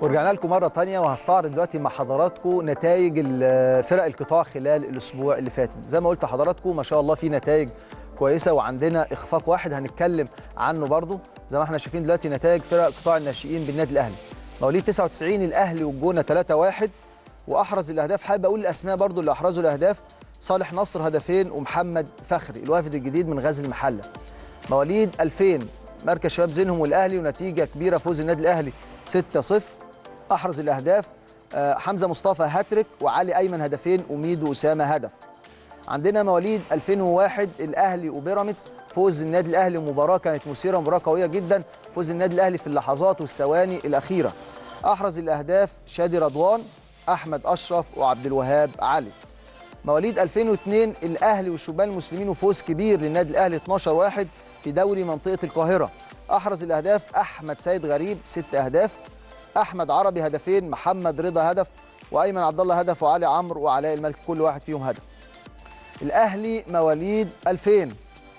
ورجعنا لكم مرة تانية وهستعرض دلوقتي مع حضراتكم نتائج ال- فرق القطاع خلال الأسبوع اللي فات زي ما قلت لحضراتكم ما شاء الله في نتائج كويسة وعندنا إخفاق واحد هنتكلم عنه برضو زي ما احنا شايفين دلوقتي نتائج فرق قطاع الناشئين بالنادي الأهلي مواليد 99 الأهلي والجونة 3-1 وأحرز الأهداف حابب أقول الأسماء برضو اللي أحرزوا الأهداف صالح نصر هدفين ومحمد فخري الوافد الجديد من غزل المحلة مواليد 2000 مركز شباب زينهم والاهلي ونتيجه كبيره فوز النادي الاهلي 6-0 احرز الاهداف آه، حمزه مصطفى هاتريك وعلي ايمن هدفين وميدو اسامه هدف عندنا مواليد 2001 الاهلي وبيراميدز فوز النادي الاهلي مباراه كانت مثيره مباراه قويه جدا فوز النادي الاهلي في اللحظات والثواني الاخيره احرز الاهداف شادي رضوان احمد اشرف وعبد الوهاب علي مواليد 2002 الاهلي والشبان المسلمين وفوز كبير للنادي الاهلي 12 واحد في دوري منطقه القاهره احرز الاهداف احمد سيد غريب ست اهداف احمد عربي هدفين محمد رضا هدف وايمن عبد الله هدف وعلي عمرو وعلاء الملك كل واحد فيهم هدف الاهلي مواليد 2000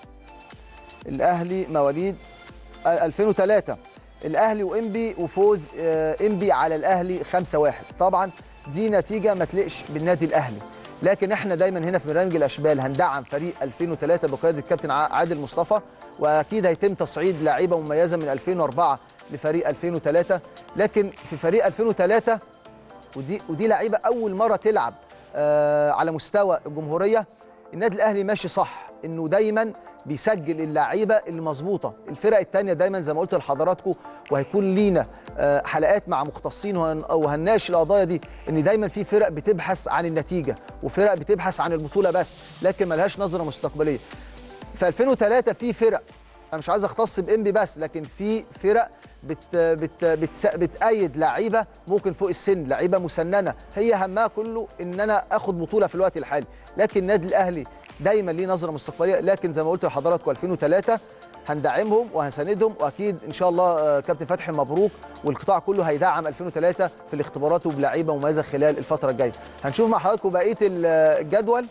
الاهلي مواليد آه، 2003 الاهلي وانبي وفوز آه، انبي على الاهلي 5-1 طبعا دي نتيجه ما تليقش بالنادي الاهلي لكن احنا دايما هنا في برنامج الاشبال هندعم فريق 2003 بقياده الكابتن ع- عادل مصطفى واكيد هيتم تصعيد لعيبه مميزه من 2004 لفريق 2003 لكن في فريق 2003 ودي ودي لعيبه اول مره تلعب آه على مستوى الجمهوريه النادي الاهلي ماشي صح انه دايما بيسجل اللعيبه المظبوطه الفرق الثانيه دايما زي ما قلت لحضراتكم وهيكون لينا آه حلقات مع مختصين وهن- وهنناقش القضايا دي ان دايما في فرق بتبحث عن النتيجه وفرق بتبحث عن البطوله بس لكن ملهاش نظره مستقبليه في 2003 في فرق انا مش عايز اختص بانبي بس لكن في فرق بت بت بت بتأيد لعيبه ممكن فوق السن لعيبه مسننه هي همها كله ان انا اخد بطوله في الوقت الحالي لكن النادي الاهلي دايما ليه نظره مستقبليه لكن زي ما قلت لحضراتكم 2003 هندعمهم وهنساندهم واكيد ان شاء الله آه، كابتن فتحي مبروك والقطاع كله هيدعم 2003 في الاختبارات وبلعيبه مميزه خلال الفتره الجايه هنشوف مع حضراتكم بقيه ال- الجدول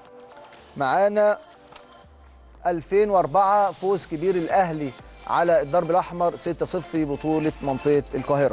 معانا 2004 فوز كبير الاهلي على الدرب الاحمر 6-0 في بطوله منطقه القاهره.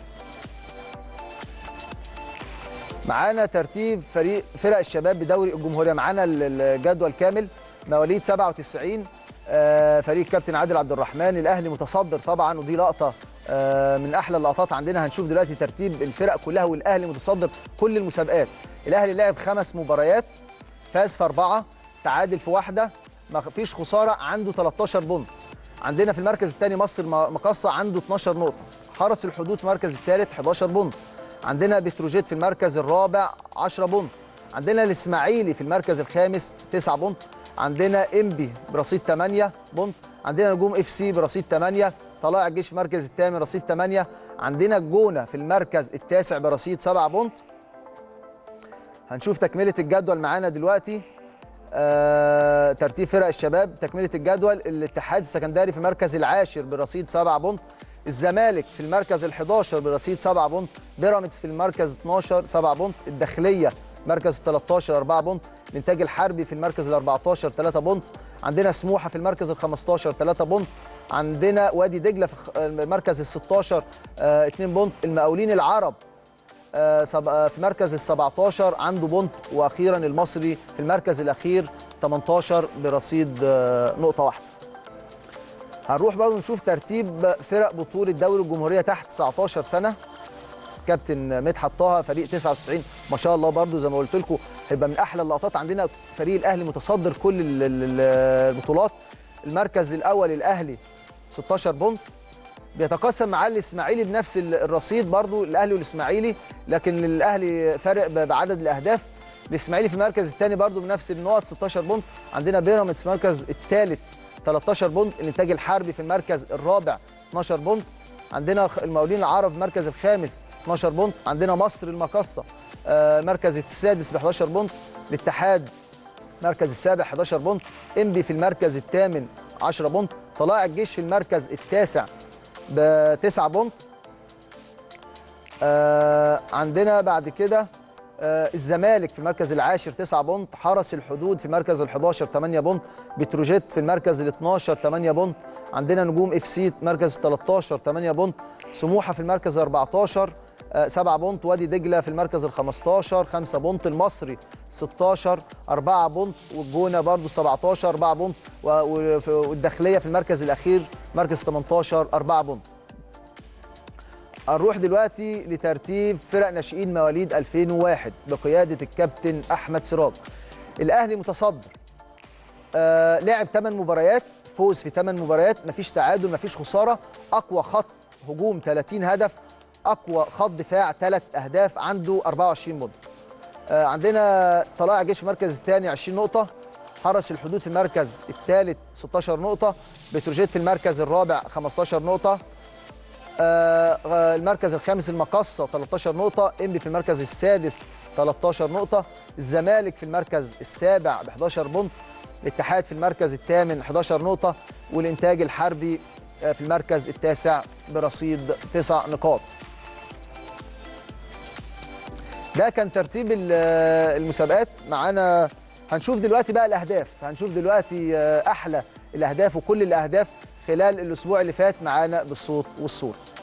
معانا ترتيب فريق فرق الشباب بدوري الجمهوريه معانا ال- الجدول كامل مواليد 97 آه، فريق كابتن عادل عبد الرحمن الاهلي متصدر طبعا ودي لقطه آه، من احلى اللقطات عندنا هنشوف دلوقتي ترتيب الفرق كلها والاهلي متصدر كل المسابقات الاهلي لعب خمس مباريات فاز في اربعه تعادل في واحده ما فيش خساره عنده 13 بونت عندنا في المركز الثاني مصر م- مقصه عنده 12 نقطه حرس الحدود في المركز الثالث 11 بونت عندنا بتروجيت في المركز الرابع 10 بونت عندنا الاسماعيلي في المركز الخامس 9 بونت عندنا انبي برصيد 8 بونت عندنا نجوم اف سي برصيد 8 طلائع الجيش في المركز الثامن رصيد 8 عندنا الجونه في المركز التاسع برصيد 7 بونت هنشوف تكمله الجدول معانا دلوقتي آه، ترتيب فرق الشباب تكمله الجدول الاتحاد السكندري في المركز العاشر برصيد 7 بونت الزمالك في المركز ال11 برصيد 7 بونت بيراميدز في المركز 12 7 بونت الداخليه مركز 13 4 بونت الانتاج الحربي في المركز ال14 3 بونت عندنا سموحه في المركز ال15 3 بونت عندنا وادي دجله في الخ- المركز ال16 2 بونت المقاولين العرب آه، سب- آه، في مركز ال 17 عنده بونت واخيرا المصري في المركز الاخير 18 برصيد آه، نقطه واحده. هنروح برضه نشوف ترتيب فرق بطوله دوري الجمهوريه تحت 19 سنه كابتن مدحت طه فريق 99 ما شاء الله برضه زي ما قلت لكم هيبقى من احلى اللقطات عندنا فريق الاهلي متصدر كل ال- ال- ال- البطولات المركز الاول الاهلي 16 بونت بيتقاسم معاه الاسماعيلي بنفس ال- الرصيد برضو الاهلي والاسماعيلي لكن الاهلي فارق ب- بعدد الاهداف الاسماعيلي في المركز الثاني برضو بنفس النقط 16 بونت عندنا بيراميدز في المركز الثالث 13 بونت الانتاج الحربي في المركز الرابع 12 بونت عندنا خ- المقاولين العرب في المركز الخامس 12 بونت عندنا مصر المقصه آه، مركز السادس ب 11 بونت الاتحاد المركز السابع 11 بونت انبي في المركز الثامن 10 بونت طلائع الجيش في المركز التاسع ب 9 بونت آه عندنا بعد كده آه الزمالك في المركز العاشر 9 بونت حرس الحدود في المركز ال 11 8 بونت بتروجيت في المركز ال 12 8 بونت عندنا نجوم اف سي مركز 13 8 بونت سموحه في المركز 14 7 بونت وادي دجله في المركز ال 15 5 بونت المصري 16 4 بونت والجونه برضو 17 4 بونت و- و- والداخليه في المركز الاخير مركز 18 4 بونت هنروح دلوقتي لترتيب فرق ناشئين مواليد 2001 بقياده الكابتن احمد سراج الاهلي متصدر آه لعب 8 مباريات فوز في 8 مباريات مفيش تعادل مفيش خساره اقوى خط هجوم 30 هدف اقوى خط دفاع 3 اهداف عنده 24 مده آه عندنا طلائع جيش في المركز الثاني 20 نقطه حرس الحدود في المركز الثالث 16 نقطه بتروجيت في المركز الرابع 15 نقطه آه، آه، المركز الخامس المقصة 13 نقطة إنبي في المركز السادس 13 نقطة الزمالك في المركز السابع ب 11 بونت الاتحاد في المركز الثامن 11 نقطة والإنتاج الحربي آه، في المركز التاسع برصيد 9 نقاط ده كان ترتيب ال- آه، المسابقات معانا هنشوف دلوقتي بقى الأهداف هنشوف دلوقتي آه، أحلى الأهداف وكل الأهداف خلال الأسبوع اللي فات معانا بالصوت والصورة